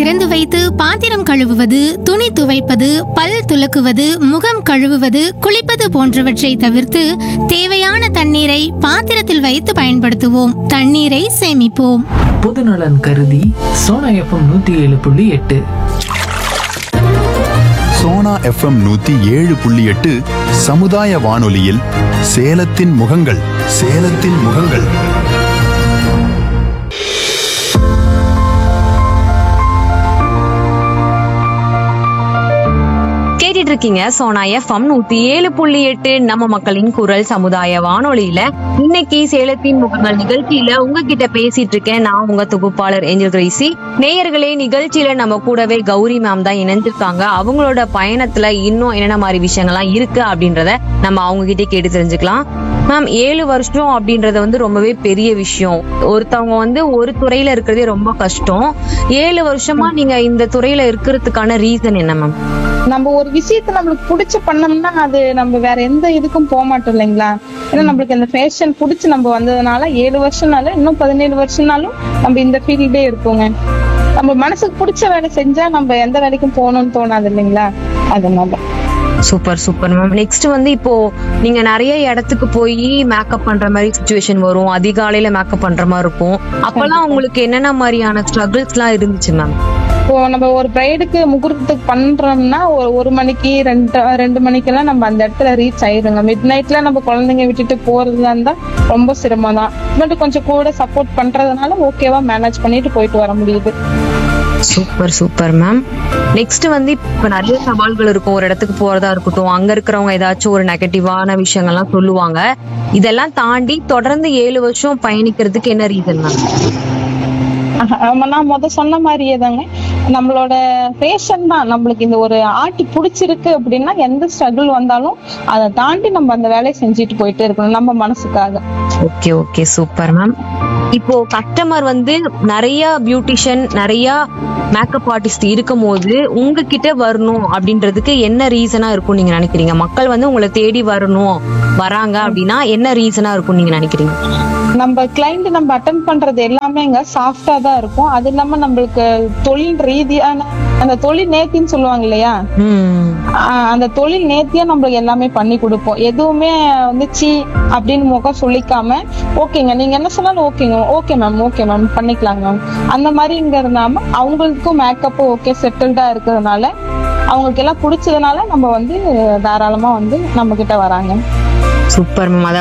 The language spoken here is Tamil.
திறந்து வைத்து பாத்திரம் கழுவுவது துணி துவைப்பது பல் துலக்குவது முகம் கழுவுவது குளிப்பது போன்றவற்றை தவிர்த்து தேவையான தண்ணீரை பாத்திரத்தில் வைத்து பயன்படுத்துவோம் தண்ணீரை சேமிப்போம் பொதுநலன் கருதி சோனா எஃப்எம் நூத்தி ஏழு புள்ளி எட்டு சோனா எஃப்எம் நூத்தி ஏழு புள்ளி எட்டு சமுதாய வானொலியில் சேலத்தின் முகங்கள் சேலத்தின் முகங்கள் கேட்டுட்டு இருக்கீங்க சோனா எஃப்எம் நூத்தி ஏழு புள்ளி எட்டு நம்ம மக்களின் குரல் சமுதாய வானொலியில இன்னைக்கு சேலத்தின் முகங்கள் நிகழ்ச்சியில உங்ககிட்ட பேசிட்டு இருக்கேன் நான் உங்க தொகுப்பாளர் ஏஞ்சல் கிரேசி நேயர்களே நிகழ்ச்சியில நம்ம கூடவே கௌரி மேம் தான் இணைஞ்சிருக்காங்க அவங்களோட பயணத்துல இன்னும் என்னென்ன மாதிரி விஷயங்கள்லாம் இருக்கு அப்படின்றத நம்ம அவங்க கிட்டே கேட்டு தெரிஞ்சுக்கலாம் மேம் ஏழு வருஷம் அப்படின்றது வந்து ரொம்பவே பெரிய விஷயம் ஒருத்தவங்க வந்து ஒரு துறையில இருக்கிறதே ரொம்ப கஷ்டம் ஏழு வருஷமா நீங்க இந்த துறையில இருக்கிறதுக்கான ரீசன் என்ன மேம் நம்ம ஒரு விஷயத்த நம்மளுக்கு பிடிச்ச பண்ணோம்னா அது நம்ம வேற எந்த இதுக்கும் போக மாட்டோம் இல்லைங்களா ஏன்னா நம்மளுக்கு இந்த ஃபேஷன் பிடிச்சி நம்ம வந்ததுனால ஏழு வருஷம்னால இன்னும் பதினேழு வருஷம்னாலும் நம்ம இந்த ஃபீல்டே இருக்கோங்க நம்ம மனசுக்கு பிடிச்ச வேலை செஞ்சா நம்ம எந்த வேலைக்கும் போகணும்னு தோணாது இல்லைங்களா அதனால சூப்பர் சூப்பர் மேம் நெக்ஸ்ட் வந்து இப்போ நீங்க நிறைய இடத்துக்கு போய் மேக்கப் பண்ற மாதிரி சுச்சுவேஷன் வரும் அதிகாலையில மேக்கப் பண்ற மாதிரி இருக்கும் அப்பெல்லாம் உங்களுக்கு என்னென்ன மாதிரியான ஸ்ட்ரகிள்ஸ் எல்லாம் இருந்துச்சு மேம் இப்போ நம்ம ஒரு பிரைடுக்கு முகூர்த்தத்துக்கு பண்றோம்னா ஒரு ஒரு மணிக்கு ரெண்டு ரெண்டு மணிக்கெல்லாம் நம்ம அந்த இடத்துல ரீச் ஆயிருங்க மிட் நைட்ல நம்ம குழந்தைங்க விட்டுட்டு போறதா இருந்தா ரொம்ப சிரமம் தான் பட் கொஞ்சம் கூட சப்போர்ட் பண்றதுனால ஓகேவா மேனேஜ் பண்ணிட்டு போயிட்டு வர முடியுது சூப்பர் சூப்பர் மேம் நெக்ஸ்ட் வந்து இப்ப நிறைய சவால்கள் இருக்கும் ஒரு இடத்துக்கு போறதா இருக்கட்டும் அங்க இருக்கிறவங்க ஏதாச்சும் ஒரு நெகட்டிவான விஷயங்கள்லாம் சொல்லுவாங்க இதெல்லாம் தாண்டி தொடர்ந்து ஏழு வருஷம் பயணிக்கிறதுக்கு என்ன ரீசன் மேம் ஆஹா, ஆமா, நான் முத சொன்ன மாதிரியே தாங்க நம்மளோட பேஷன் தான் நம்மளுக்கு இந்த ஒரு ஆர்ட் பிடிச்சிருக்கு அப்படின்னா எந்த ஸ்ட்ரகிள் வந்தாலும் அதை தாண்டி நம்ம அந்த வேலையை செஞ்சுட்டு போயிட்டே இருக்கணும் நம்ம மனசுக்காக ஓகே ஓகே சூப்பர் மேம் இப்போ கஸ்டமர் வந்து நிறைய பியூட்டிஷியன் நிறைய மேக்கப் ஆர்டிஸ்ட் இருக்கும் போது உங்ககிட்ட வரணும் அப்படின்றதுக்கு என்ன ரீசனா இருக்கும் நீங்க நினைக்கிறீங்க மக்கள் வந்து உங்களை தேடி வரணும் வராங்க அப்படின்னா என்ன ரீசனா இருக்கும் நீங்க நினைக்கிறீங்க நம்ம கிளைண்ட் நம்ம அட்டன் பண்றது எல்லாமேங்க சாஃப்டா தான் இருக்கும் அது இல்லாம நம்மளுக்கு தொழில் ரீதியான அந்த தொழில் நேர்த்தின்னு சொல்லுவாங்க இல்லையா ம் ஆஹ் அந்த தொழில் நேர்த்தியா நம்மளுக்கு எல்லாமே பண்ணி கொடுப்போம் எதுவுமே வந்து சி அப்படின்னு முகம் சொல்லிக்காம ஓகேங்க நீங்க என்ன சொன்னாலும் ஓகேங்க ஓகே மேம் ஓகே மேம் பண்ணிக்கலாங்க மேம் அந்த மாதிரிங்கிறதுனால அவங்களுக்கும் மேக்கப் ஓகே செட்டில்டா இருக்கிறதுனால அவங்களுக்கு எல்லாம் பிடிச்சதுனால நம்ம வந்து தாராளமா வந்து நம்ம கிட்ட வராங்க சூப்பர் மேம்